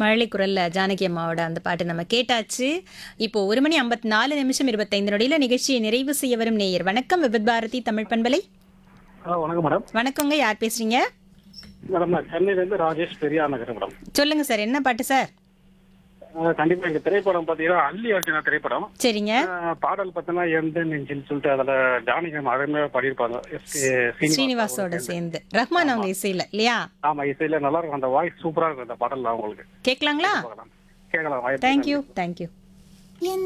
மழலை குரல்ல ஜானகி அம்மாவோட அந்த பாட்டு நம்ம கேட்டாச்சு இப்போ ஒரு மணி ஐம்பத்தி நாலு நிமிஷம் இருபத்தைந்து நொடியில நிகழ்ச்சியை நிறைவு செய்ய வரும் நேயர் வணக்கம் விபத் பாரதி தமிழ் பண்பலை ஆ வணக்கம் மேடம் வணக்கங்க யார் பேசுறீங்க மேடம் நான் சென்னையிலேருந்து ராஜேஷ் பெரியார் நகர் மேடம் சொல்லுங்க சார் என்ன பாட்டு சார் ஆ, கண்டிப்பா எங்க திரைப்படம் பாத்தீங்கன்னா அள்ளி அர்ஜுனா திரைப்படம் சரிங்க ஆ, பாடல் பார்த்தீங்கன்னா எந்த நெஞ்சின்னு சொல்லிட்டு அதுல ஜானகம் அருமையா பாடியிருப்பாங்க எஸ் கே ஸ்ரீனிவாஸ் ஸ்ரீனிவாசோட சேர்ந்து ரஹ்மான் அவங்க இசையில இல்லையா ஆமா இசையில நல்லா இருக்கும் அந்த வாய்ஸ் சூப்பரா இருக்கும் அந்த பாடல் அவங்களுக்கு கேட்கலாங்களா கேட்கலாம் வாய்ப்பு தேங்க்யூ தேங்க்யூ